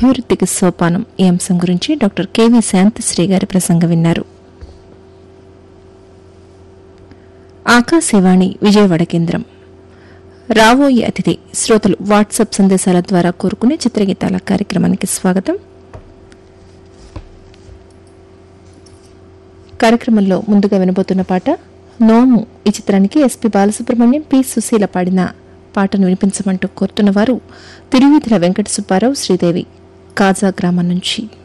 అభివృద్ధికి సోపానం ఈ అంశం గురించి డాక్టర్ కెవి శాంతశ్రీ గారి ప్రసంగం విన్నారు ఆకాశవాణి విజయవాడ కేంద్రం రాబోయే అతిథి శ్రోతలు వాట్సాప్ సందేశాల ద్వారా కోరుకునే చిత్రగీతాల కార్యక్రమానికి స్వాగతం కార్యక్రమంలో ముందుగా వినబోతున్న పాట నోము ఈ చిత్రానికి ఎస్పి బాలసుబ్రహ్మణ్యం పి సుశీల పాడిన పాటను వినిపించమంటూ కోరుతున్న వారు తిరువిధుల వెంకట సుబ్బారావు శ్రీదేవి కాజా గ్రామం నుంచి